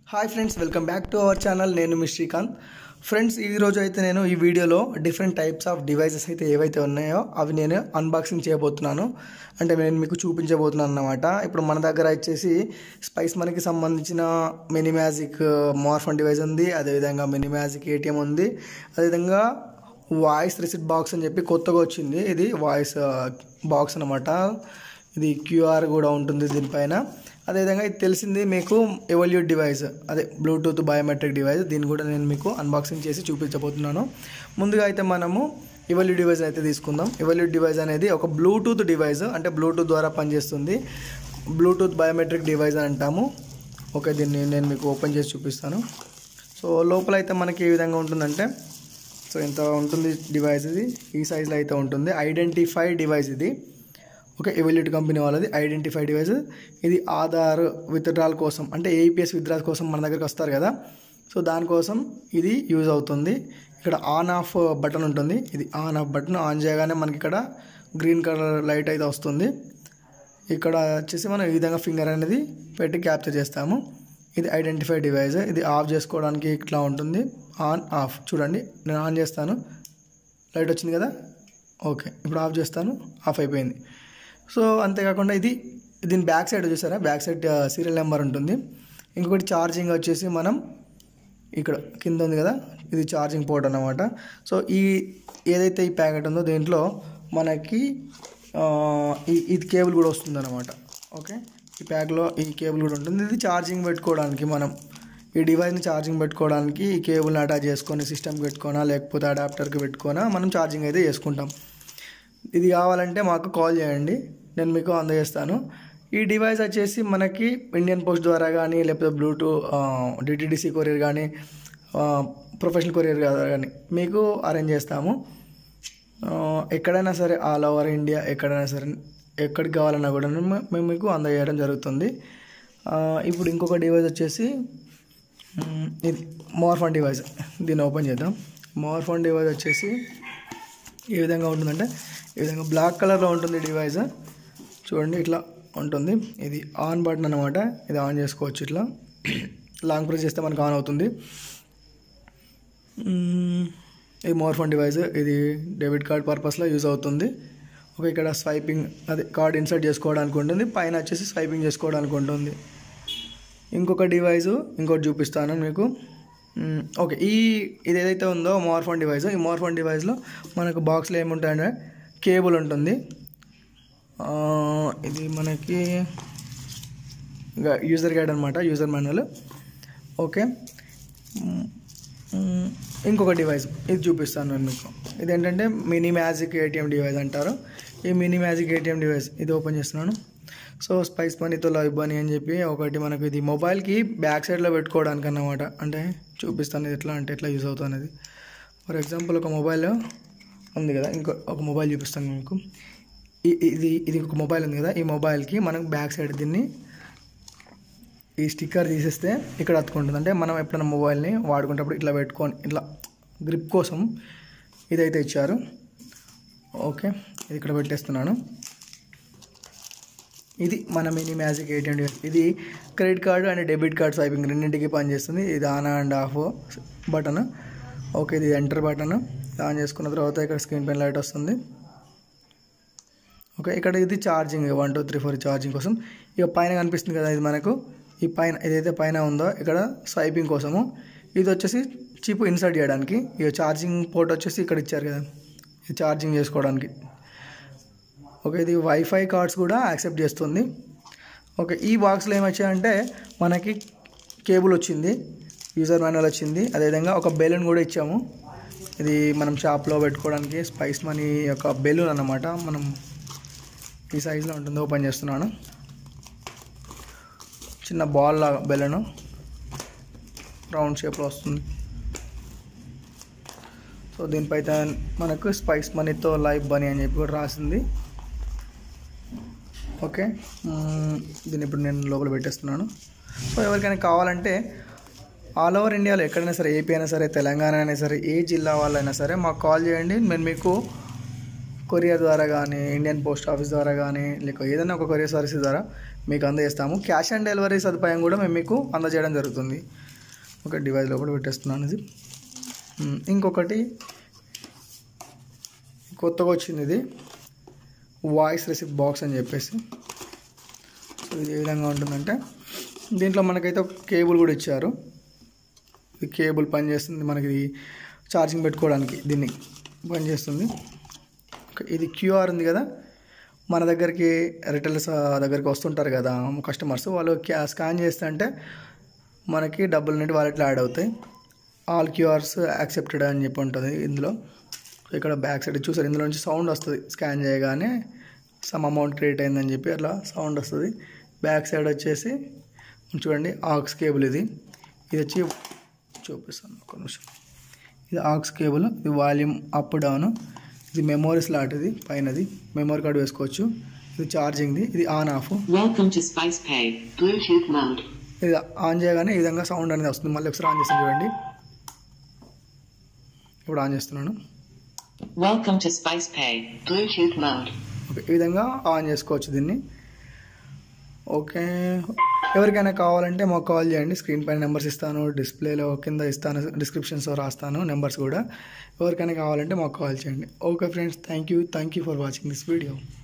Hi friends welcome back to our channel నేను మీ Srikanth friends ఈ రోజు అయితే నేను ఈ వీడియోలో డిఫరెంట్ టైప్స్ ఆఫ్ డివైసెస్ అయితే ఏవైతే ఉన్నాయో అవి నేను అన్బాక్సింగ్ చేయబోతున్నాను అంటే నేను మీకు చూపించబోతున్నాను అన్నమాట ఇప్పుడు మన దగ్గర వచ్చేసి స్పైస్ మనకి సంబంధించిన మినీ మ్యాజిక్ మార్ఫన్ డివైస్ ఉంది అదేవిధంగా మినీ మ్యాజిక్ ఏటీఎం ఉంది అదేవిధంగా వాయిస్ రిసిట్ బాక్స్ అని చెప్పి కొత్తగా వచ్చింది ఇది వాయిస్ బాక్స్ అనమాట ఇది క్యూఆర్ కూడా ఉంటుంది దీనిపైన అదేవిధంగా ఇది తెలిసింది మీకు ఎవల్యూట్ డివైస్ అదే బ్లూటూత్ బయోమెట్రిక్ డివైస్ దీన్ని కూడా నేను మీకు అన్బాక్సింగ్ చేసి చూపించబోతున్నాను ముందుగా అయితే మనము ఎవల్యూ డివైస్ అయితే తీసుకుందాం ఎవల్యూట్ డివైస్ అనేది ఒక బ్లూటూత్ డివైస్ అంటే బ్లూటూత్ ద్వారా పనిచేస్తుంది బ్లూటూత్ బయోమెట్రిక్ డివైస్ అని అంటాము ఓకే దీన్ని నేను మీకు ఓపెన్ చేసి చూపిస్తాను సో లోపల అయితే మనకి ఏ విధంగా ఉంటుందంటే సో ఇంత ఉంటుంది డివైస్ ఇది ఈ సైజులో అయితే ఉంటుంది ఐడెంటిఫై డివైస్ ఇది ఓకే ఎవల్యూట్ కంపెనీ వాళ్ళది ఐడెంటిఫై డివైస్ ఇది ఆధార్ విత్డ్రాల్ కోసం అంటే ఏపీఎస్ విత్డ్రాల్ కోసం మన దగ్గరికి వస్తారు కదా సో దానికోసం ఇది యూజ్ అవుతుంది ఇక్కడ ఆన్ ఆఫ్ బటన్ ఉంటుంది ఇది ఆన్ ఆఫ్ బటన్ ఆన్ చేయగానే మనకి ఇక్కడ గ్రీన్ కలర్ లైట్ అయితే వస్తుంది ఇక్కడ వచ్చేసి మనం ఈ విధంగా ఫింగర్ అనేది పెట్టి క్యాప్చర్ చేస్తాము ఇది ఐడెంటిఫై డివైస్ ఇది ఆఫ్ చేసుకోవడానికి ఇట్లా ఉంటుంది ఆన్ ఆఫ్ చూడండి నేను ఆన్ చేస్తాను లైట్ వచ్చింది కదా ఓకే ఇప్పుడు ఆఫ్ చేస్తాను ఆఫ్ అయిపోయింది సో అంతేకాకుండా ఇది దీని బ్యాక్ సైడ్ చూసారా బ్యాక్ సైడ్ సీరియల్ నెంబర్ ఉంటుంది ఇంకొకటి ఛార్జింగ్ వచ్చేసి మనం ఇక్కడ కింద ఉంది కదా ఇది ఛార్జింగ్ పోర్ట్ అన్నమాట సో ఈ ఏదైతే ఈ ప్యాకెట్ ఉందో దీంట్లో మనకి ఆ, ఈ- ఇది కేబుల్ కూడా వస్తుంది అనమాట ఓకే ఈ ప్యాక్లో ఈ కేబుల్ కూడా ఉంటుంది ఇది ఛార్జింగ్ పెట్టుకోవడానికి మనం ఈ డివైస్ని ఛార్జింగ్ పెట్టుకోవడానికి ఈ కేబుల్ని అటాచ్ చేసుకొని సిస్టమ్కి పెట్టుకోనా లేకపోతే అడాప్టర్కి పెట్టుకోనా మనం ఛార్జింగ్ అయితే చేసుకుంటాం ఇది కావాలంటే మాకు కాల్ చేయండి నేను మీకు అందజేస్తాను ఈ డివైస్ వచ్చేసి మనకి ఇండియన్ పోస్ట్ ద్వారా కానీ లేకపోతే బ్లూటూత్ డిటిడిసి కొరియర్ కానీ ప్రొఫెషనల్ కొరియర్ కానీ మీకు అరేంజ్ చేస్తాము ఆ, ఎక్కడైనా సరే ఆల్ ఓవర్ ఇండియా ఎక్కడైనా సరే ఎక్కడికి కావాలన్నా కూడా మేము మేము మీకు అందజేయడం జరుగుతుంది ఆ, ఇప్పుడు ఇంకొక డివైస్ వచ్చేసి మ్, ఇది మోర్ఫోన్ డివైస్ దీన్ని ఓపెన్ చేద్దాం మోర్ఫోన్ డివైస్ వచ్చేసి ఏ విధంగా ఉంటుందంటే ఈ విధంగా బ్లాక్ కలర్లో ఉంటుంది డివైస్ చూడండి ఇట్లా ఉంటుంది ఇది ఆన్ బటన్ అనమాట ఇది ఆన్ చేసుకోవచ్చు ఇట్లా లాంగ్ ప్రెస్ చేస్తే మనకు ఆన్ అవుతుంది మ్మ్. ఇది మోర్ఫోన్ డివైస్ ఇది డెబిట్ కార్డ్ పర్పస్లో యూజ్ అవుతుంది ఒక ఇక్కడ స్వైపింగ్ అదే కార్డ్ ఇన్సర్ట్ చేసుకోవడానికి ఉంటుంది పైన వచ్చేసి స్వైపింగ్ చేసుకోవడానికి ఉంటుంది ఇంకొక డివైస్ ఇంకోటి చూపిస్తాను మీకు మ్మ్. ఓకే ఈ ఇది ఏదైతే ఉందో మోర్ఫోన్ డివైస్ ఈ మోర్ఫోన్ డివైస్లో మనకు బాక్స్లో ఏముంటాయంటే కేబుల్ ఉంటుంది ఆ, ఇది మనకి యూజర్ గైడ్ అనమాట యూజర్ మాన్యువల్ ఓకే మ్మ్. మ్మ్. ఇంకొక డివైస్ ఇది చూపిస్తాను నేను మీకు ఇదేంటంటే మినీ మ్యాజిక్ ఏటీఎం డివైస్ అంటారు ఈ మినీ మ్యాజిక్ ఏటీఎం డివైస్ ఇది ఓపెన్ చేస్తున్నాను సో స్పైస్ మనీతో లైవ్ బనీ అని చెప్పి ఒకటి మనకు ఇది మొబైల్కి బ్యాక్ సైడ్లో పెట్టుకోవడానికి అన్నమాట అంటే చూపిస్తాను ఇది ఎట్లా అంటే ఎట్లా యూజ్ అవుతుంది అనేది ఫర్ ఎగ్జాంపుల్ ఒక మొబైల్ ఉంది కదా ఇంకో ఒక మొబైల్ చూపిస్తాను మీకు ఈ- ఇది ఇది ఒక మొబైల్ ఉంది కదా ఈ మొబైల్కి మనకు బ్యాక్ సైడ్ దీన్ని ఈ స్టిక్కర్ తీసేస్తే ఇక్కడ అతుకుంటుంది అంటే మనం ఎప్పుడైనా మొబైల్ని వాడుకునేటప్పుడు ఇట్లా పెట్టుకొని ఇట్లా గ్రిప్ కోసం ఇదైతే ఇచ్చారు ఓకే ఇది ఇక్కడ పెట్టేస్తున్నాను ఇది మన మినీ మ్యాజిక్ ఏటీఎం డివైస్ ఇది credit card and debit card swiping రెండింటికి పనిచేస్తుంది ఇది on and off button okay ఇది ఎంటర్ బటన్ ఆన్ చేసుకున్న తర్వాత ఇక్కడ స్క్రీన్ పైన లైట్ వస్తుంది ఓకే ఇక్కడ ఇది charging one two three four charging కోసం ఇక పైన కనిపిస్తుంది కదా ఇది మనకు ఈ పైన ఏదైతే పైన ఉందో ఇక్కడ స్వైపింగ్ కోసము ఇది వచ్చేసి చిప్ ఇన్సర్ట్ చేయడానికి ఇక ఛార్జింగ్ పోర్ట్ వచ్చేసి ఇక్కడ ఇచ్చారు కదా ఇది ఛార్జింగ్ చేసుకోవడానికి ఓకే ఇది వైఫై కార్డ్స్ కూడా యాక్సెప్ట్ చేస్తుంది ఓకే ఈ బాక్స్లో ఏమొచ్చాయంటే మనకి కేబుల్ వచ్చింది యూజర్ మాన్యువల్ వచ్చింది అదేవిధంగా ఒక బెలూన్ కూడా ఇచ్చాము ఇది మనం షాప్లో పెట్టుకోవడానికి స్పైస్ మనీ యొక్క బెలూన్ అన్నమాట మనం ఈ సైజులో ఉంటుంది ఓపెన్ చేస్తున్నాను చిన్న బాల్ లాగా బెలూన్ రౌండ్ షేప్లో వస్తుంది సో దీనిపై అయితే మనకు స్పైస్ మనీతో లైవ్ బనీ అని చెప్పి కూడా రాసింది ఓకే మ్మ్, దీన్ని ఇప్పుడు నేను లోపల పెట్టేస్తున్నాను సో ఎవరికైనా కావాలంటే ఆల్ ఓవర్ ఇండియాలో ఎక్కడైనా సరే ఏపీ అయినా సరే తెలంగాణ అయినా సరే ఏ జిల్లా వాళ్ళైనా సరే మాకు కాల్ చేయండి నేను మీకు కొరియర్ ద్వారా కానీ ఇండియన్ పోస్ట్ ఆఫీస్ ద్వారా కానీ లేక ఏదైనా ఒక కొరియర్ సర్వీస్ ద్వారా మీకు అందజేస్తాము క్యాష్ ఆన్ డెలివరీ సదుపాయం కూడా మేము మీకు అందజేయడం జరుగుతుంది ఒక డివైస్ లోపల పెట్టేస్తున్నాను ఇది ఉమ్, ఇంకొకటి కొత్తగా వచ్చింది ఇది వాయిస్ రిసిప్ట్ బాక్స్ అని చెప్పేసి సో ఇది ఏ విధంగా ఉంటుందంటే దీంట్లో మనకైతే ఒక కేబుల్ కూడా ఇచ్చారు ఇది కేబుల్ పనిచేస్తుంది మనకి ఛార్జింగ్ పెట్టుకోవడానికి దీన్ని పనిచేస్తుంది ఓకే, ఇది క్యూఆర్ ఉంది కదా మన దగ్గరికి రిటైలర్స్ దగ్గరికి వస్తుంటారు కదా కస్టమర్స్ వాళ్ళు క్యా- స్కాన్ చేస్తే అంటే మనకి డబ్బులు అనేవి వాలెట్లో యాడ్ అవుతాయి ఆల్ క్యూఆర్స్ యాక్సెప్టెడ్ అని చెప్పి ఉంటుంది ఇందులో సో ఇక్కడ బ్యాక్ సైడ్ చూసారు ఇందులో నుంచి సౌండ్ వస్తుంది స్కాన్ చేయగానే సమ్ అమౌంట్ క్రియేట్ అయిందని చెప్పి అట్లా సౌండ్ వస్తుంది బ్యాక్ సైడ్ వచ్చేసి చూడండి ఆక్స్ కేబుల్ ఇది ఇది వచ్చి చూపిస్తాను ఒక నిమిషం ఇది ఆక్స్ కేబుల్ ఇది వాల్యూమ్ అప్ డౌన్ ఇది మెమోరీ స్లాట్ ఇది పైనది మెమరీ కార్డు వేసుకోవచ్చు ఇది ఛార్జింగ్ది ఇది on off Welcome to SpicePay. Bluetooth mode. ఇది ఆన్ చేయగానే ఈ విధంగా సౌండ్ అనేది వస్తుంది మళ్ళీ ఒకసారి ఆన్ చేస్తాను చూడండి ఇప్పుడు ఆన్ చేస్తున్నాను Welcome to SpicePay. Bluetooth mode. Okay ఈ విధంగా ఆన్ చేసుకోవచ్చు దీన్ని ఓకే ఎవరికైనా కావాలంటే మాకు కాల్ చేయండి స్క్రీన్ పైన నెంబర్స్ ఇస్తాను డిస్ప్లేలో కింద ఇస్తాను డిస్క్రిప్షన్స్లో రాస్తాను నెంబర్స్ కూడా ఎవరికైనా కావాలంటే మాకు కాల్ చేయండి okay friends thank you thank you for watching this video